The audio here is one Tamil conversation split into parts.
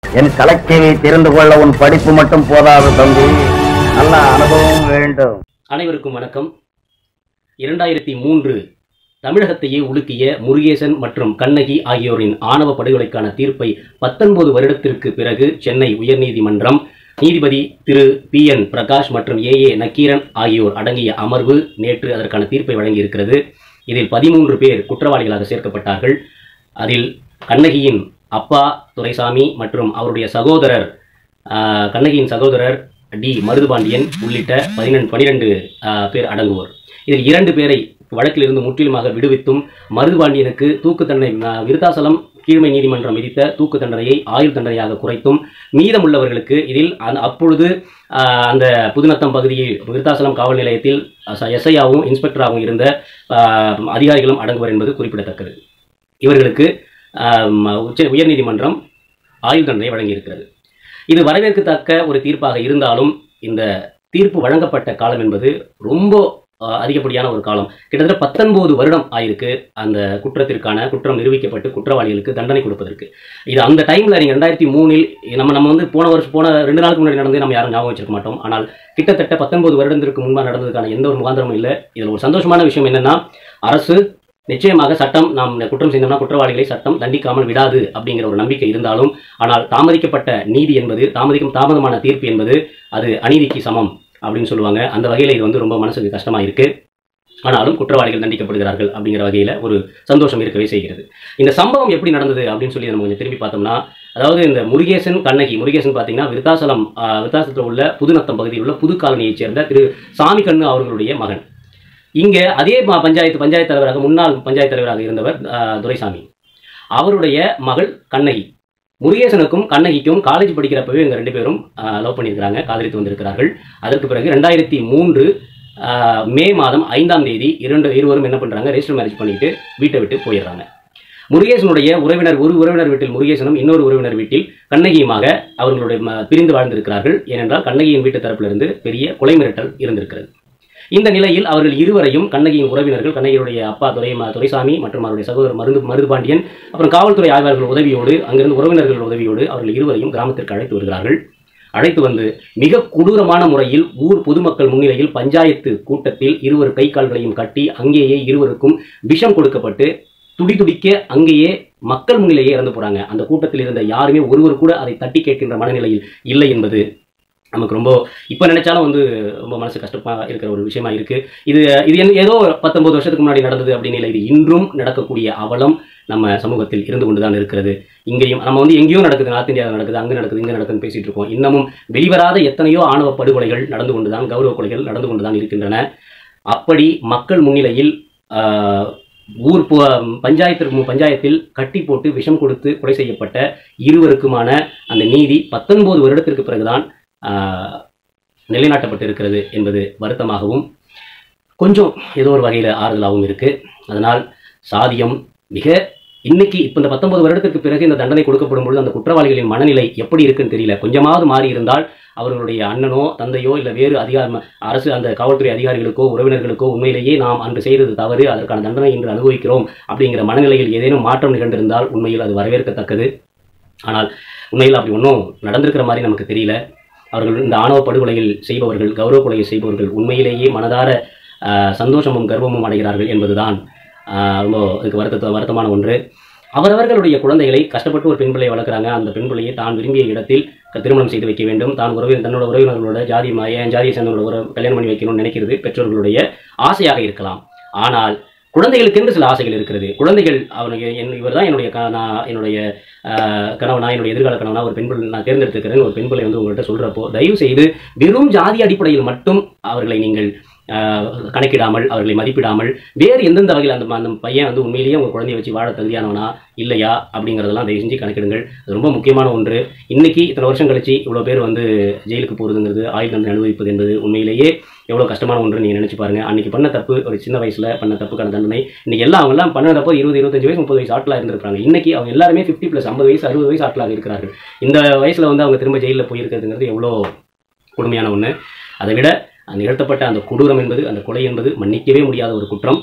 என் கலக்கேவை தெரிந்து கொள்ள உன் படிப்பு மட்டும் போதாது தம்பி நல்ல அனுபவம் வேண்டும் அனைவருக்கும் வணக்கம் இரண்டாயிரத்தி மூன்று தமிழகத்தையே உலுக்கிய முருகேசன் மற்றும் கண்ணகி ஆகியோரின் ஆணவ படுகொலைக்கான தீர்ப்பை பத்தொன்பது வருடத்திற்கு பிறகு சென்னை உயர்நீதிமன்றம் நீதிபதி திரு பி என் பிரகாஷ் மற்றும் ஏ ஏ நக்கீரன் ஆகியோர் அடங்கிய அமர்வு நேற்று அதற்கான தீர்ப்பை வழங்கியிருக்கிறது இதில் பதிமூன்று பேர் குற்றவாளிகளாக சேர்க்கப்பட்டார்கள் அதில் கண்ணகியின் அப்பா துரைசாமி மற்றும் அவருடைய சகோதரர் ஆஹ், கண்ணகியின் சகோதரர் டி மருதுபாண்டியன் உள்ளிட்ட பதினெண்டு பனிரெண்டு பேர் அடங்குவோர் இதில் இரண்டு பேரை வழக்கிலிருந்து முற்றிலுமாக விடுவித்தும் மருதுபாண்டியனுக்கு தூக்கு தண்டனை ஆஹ், விருத்தாசலம் கீழ்மை நீதிமன்றம் விதித்த தூக்கு தண்டனையை ஆயுள் தண்டனையாக குறைத்தும் மீதமுள்ளவர்களுக்கு இதில் அந்த- அப்பொழுது ஆஹ், அந்த புதுநத்தம் பகுதியில் விருத்தாசலம் காவல் நிலையத்தில் எஸ்ஐயாவும் இன்ஸ்பெக்டராகவும் இருந்த ஆஹ், அதிகாரிகளும் அடங்குவர் என்பது குறிப்பிடத்தக்கது இவர்களுக்கு ஆம், உச்ச உயர்நீதிமன்றம் ஆயுள் தண்டனை வழங்கியிருக்கிறது இது வரவேற்கத்தக்க ஒரு தீர்ப்பாக இருந்தாலும் இந்த தீர்ப்பு வழங்கப்பட்ட காலம் என்பது ரொம்ப ஆஹ், அதிகப்படியான ஒரு காலம் கிட்டத்தட்ட பத்தொன்பது வருடம் ஆயிருக்கு அந்த குற்றத்திற்கான குற்றம் நிரூபிக்கப்பட்டு குற்றவாளிகளுக்கு தண்டனை கொடுப்பதற்கு இது அந்த டைம்ல நீங்க ரெண்டாயிரத்தி மூணில் நம்ம நம்ம வந்து போன வருஷம் போன ரெண்டு நாளுக்கு முன்னாடி நடந்து நம்ம யாரும் ஞாபகம் வச்சிருக்க மாட்டோம் ஆனால் கிட்டத்தட்ட பத்தொன்பது வருடத்திற்கு முன்பாக நடந்ததுக்கான எந்த ஒரு முகாந்திரமும் இல்லை இதில் ஒரு சந்தோஷமான விஷயம் என்னன்னா அரசு நிச்சயமாக சட்டம் நாம் குற்றம் செய்தோம்னா குற்றவாளிகளை சட்டம் தண்டிக்காமல் விடாது அப்படிங்கிற ஒரு நம்பிக்கை இருந்தாலும் ஆனால் தாமதிக்கப்பட்ட நீதி என்பது தாமதிக்கும் தாமதமான தீர்ப்பு என்பது அது அநீதிக்கு சமம் அப்படின்னு சொல்லுவாங்க அந்த வகையில் இது வந்து ரொம்ப மனசுக்கு கஷ்டமா இருக்கு ஆனாலும் குற்றவாளிகள் தண்டிக்கப்படுகிறார்கள் அப்படிங்கிற வகையில் ஒரு சந்தோஷம் இருக்கவே செய்கிறது இந்த சம்பவம் எப்படி நடந்தது அப்படின்னு சொல்லி நம்ம கொஞ்சம் திரும்பி பார்த்தோம்னா அதாவது இந்த முருகேசன் கண்ணகி முருகேசன் பார்த்தீங்கன்னா விருத்தாசலம் ஆஹ், விருத்தாசலத்தில் உள்ள புதுநத்தம் பகுதியில் உள்ள புது காலனியைச் சேர்ந்த திரு சாமி கண்ணு அவர்களுடைய மகன் இங்கே அதே ம- பஞ்சாயத்து பஞ்சாயத்து தலைவராக முன்னாள் பஞ்சாயத்து தலைவராக இருந்தவர் ஆஹ், துரைசாமி அவருடைய மகள் கண்ணகி முருகேசனுக்கும் கண்ணகிக்கும் காலேஜ் படிக்கிறப்பவே இவங்க ரெண்டு பேரும் லவ் பண்ணியிருக்கிறாங்க காதலித்து வந்திருக்கிறார்கள் அதற்கு பிறகு ரெண்டாயிரத்தி மூன்று ஆஹ், மே மாதம் ஐந்தாம் தேதி இரண்டு இருவரும் என்ன பண்றாங்க ரெஜிஸ்டர் மேரேஜ் பண்ணிட்டு வீட்டை விட்டு போயிடுறாங்க முருகேசனுடைய உறவினர் ஒரு உறவினர் வீட்டில் முருகேசனும் இன்னொரு உறவினர் வீட்டில் கண்ணகியுமாக அவர்களுடைய ம- பிரிந்து வாழ்ந்திருக்கிறார்கள் ஏனென்றால் கண்ணகியின் வீட்டு தரப்பிலிருந்து பெரிய கொலை மிரட்டல் இருந்திருக்கிறது இந்த நிலையில் அவர்கள் இருவரையும் கண்ணகியின் உறவினர்கள் கண்ணகியுடைய அப்பா துரை துரைசாமி மற்றும் அவருடைய சகோதரர் மருந்து மருதுபாண்டியன் அப்புறம் காவல்துறை ஆய்வாளர்கள் உதவியோடு அங்கிருந்து உறவினர்கள் உதவியோடு அவர்கள் இருவரையும் கிராமத்திற்கு அழைத்து வருகிறார்கள் அழைத்து வந்து மிக கொடூரமான முறையில் ஊர் பொதுமக்கள் முன்னிலையில் பஞ்சாயத்து கூட்டத்தில் இருவர் கை கால்களையும் கட்டி அங்கேயே இருவருக்கும் விஷம் கொடுக்கப்பட்டு துடி துடிக்க அங்கேயே மக்கள் முன்னிலேயே இறந்து போறாங்க அந்த கூட்டத்தில் இருந்த யாருமே ஒருவர் கூட அதை தட்டி கேட்கின்ற மனநிலையில் இல்லை என்பது நமக்கு ரொம்ப இப்போ நினைச்சாலும் வந்து ரொம்ப மனசு கஷ்டமா இருக்கிற ஒரு விஷயமா இருக்கு இது இது என்ன- ஏதோ பத்தொன்பது வருஷத்துக்கு முன்னாடி நடந்தது அப்படின்னு இல்லை இது இன்றும் நடக்கக்கூடிய அவலம் நம்ம சமூகத்தில் இருந்து கொண்டுதான் இருக்கிறது இங்கேயும் நம்ம வந்து எங்கேயோ நடக்குது நார்த் இந்தியாவில் நடக்குது அங்கே நடக்குது இங்கே நடக்குதுன்னு பேசிட்டு இருக்கோம் இன்னமும் வெளிவராத எத்தனையோ ஆணவ படுகொலைகள் நடந்து கொண்டுதான் கௌரவ கொலைகள் நடந்து கொண்டுதான் இருக்கின்றன அப்படி மக்கள் முன்னிலையில் ஆஹ், ஊர் பு- பஞ்சாயத்திற்கு பஞ்சாயத்தில் கட்டி போட்டு விஷம் கொடுத்து கொலை செய்யப்பட்ட இருவருக்குமான அந்த நீதி பத்தொன்பது வருடத்திற்கு பிறகுதான் ஆஹ், நிலைநாட்டப்பட்டிருக்கிறது என்பது வருத்தமாகவும் கொஞ்சம் ஏதோ ஒரு வகையில் ஆறுதலாகவும் இருக்கு அதனால் சாதியம் மிக இன்னைக்கு இப்போ இந்த பத்தொன்பது வருடத்திற்கு பிறகு இந்த தண்டனை கொடுக்கப்படும் பொழுது அந்த குற்றவாளிகளின் மனநிலை எப்படி இருக்குன்னு தெரியல கொஞ்சமாவது மாறி இருந்தால் அவர்களுடைய அண்ணனோ தந்தையோ இல்லை வேறு அதிகார அரசு அந்த காவல்துறை அதிகாரிகளுக்கோ உறவினர்களுக்கோ உண்மையிலேயே நாம் அன்று செய்தது தவறு அதற்கான தண்டனை இன்று அனுபவிக்கிறோம் அப்படிங்கிற மனநிலையில் ஏதேனும் மாற்றம் நிகழ்ந்திருந்தால் உண்மையில் அது வரவேற்கத்தக்கது ஆனால் உண்மையில் அப்படி ஒன்றும் நடந்திருக்கிற மாதிரி நமக்கு தெரியல அவர்கள் இந்த ஆணவ படுகொலையில் செய்பவர்கள் கௌரவ கொலையை செய்பவர்கள் உண்மையிலேயே மனதார ஆஹ், சந்தோஷமும் கர்வமும் அடைகிறார்கள் என்பதுதான் ஆஹ், ரொம்ப இதுக்கு வருத்த வருத்தமான ஒன்று அவரவர்களுடைய குழந்தைகளை கஷ்டப்பட்டு ஒரு பெண் பிள்ளையை வளர்க்குறாங்க அந்த பெண் பிள்ளையை தான் விரும்பிய இடத்தில் க- திருமணம் செய்து வைக்க வேண்டும் தான் உறவினர் தன்னோட உறவினர்களோட ஜாதி ம- என் ஜாதியை சேர்ந்தவங்களோட உறவு கல்யாணம் பண்ணி வைக்கணும்னு நினைக்கிறது பெற்றோர்களுடைய ஆசையாக இருக்கலாம் ஆனால் குழந்தைகளுக்கென்று சில ஆசைகள் இருக்கிறது குழந்தைகள் அவனுக்கு என் இவர் தான் என்னுடைய க- நான் என்னுடைய ஆஹ், கணவனா என்னுடைய எதிர்கால கணவனா ஒரு பெண் பிள்ளை நான் தேர்ந்தெடுத்துக்கிறேன் ஒரு பெண் பிள்ளை வந்து உங்கள்கிட்ட சொல்றப்போ தயவு செய்து வெறும் ஜாதி அடிப்படையில் மட்டும் அவர்களை நீங்கள் ஆஹ், கணக்கிடாமல் அவர்களை மதிப்பிடாமல் வேறு எந்தெந்த வகையில் அந்த ம- அந்த பையன் வந்து உண்மையிலேயே உங்கள் குழந்தைய வச்சு வாழ தகுதியானவனா இல்லையா அப்படிங்கிறதெல்லாம் தயவு செஞ்சு கணக்கிடுங்கள் அது ரொம்ப முக்கியமான ஒன்று இன்னைக்கு இத்தனை வருஷம் கழிச்சு இவ்வளோ பேர் வந்து ஜெயிலுக்கு போகிறதுங்கிறது ஆயுள் தண்டனை அனுபவிப்பது என்பது உண்மையிலேயே எவ்வளோ கஷ்டமான ஒன்று நீங்கள் நினைச்சு பாருங்க அன்னைக்கு பண்ண தப்பு ஒரு சின்ன வயசுல பண்ண தப்புக்கான தண்டனை இன்னைக்கு எல்லாம் அவங்க எல்லாம் பண்ணதப்போ இருபது இருபத்தஞ்சு வயசு முப்பது வயசு ஆட்களாக இருந்திருக்காங்க இன்னைக்கு அவங்க எல்லாருமே ஃபிஃப்டி ப்ளஸ் ஐம்பது வயசு அறுபது வயசு ஆட்களாக இருக்கிறார்கள் இந்த வயசுல வந்து அவங்க திரும்ப ஜெயிலில் போயிருக்கிறதுங்கிறது எவ்வளோ கொடுமையான ஒன்று அதை விட நிகழ்த்தப்பட்ட அந்த கொடூரம் என்பது அந்த கொலை என்பது மன்னிக்கவே முடியாத ஒரு குற்றம்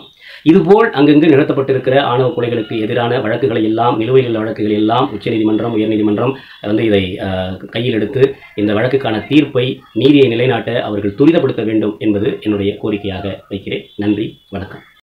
இதுபோல் அங்கங்கு நிறுத்தப்பட்டிருக்கிற ஆணவ கொலைகளுக்கு எதிரான வழக்குகளை எல்லாம் நிலுவையில் உள்ள வழக்குகள் எல்லாம் உச்சநீதிமன்றம் உயர்நீதிமன்றம் வந்து இதை அஹ், கையில் எடுத்து இந்த வழக்குக்கான தீர்ப்பை நீதியை நிலைநாட்ட அவர்கள் துரிதப்படுத்த வேண்டும் என்பது என்னுடைய கோரிக்கையாக வைக்கிறேன் நன்றி வணக்கம்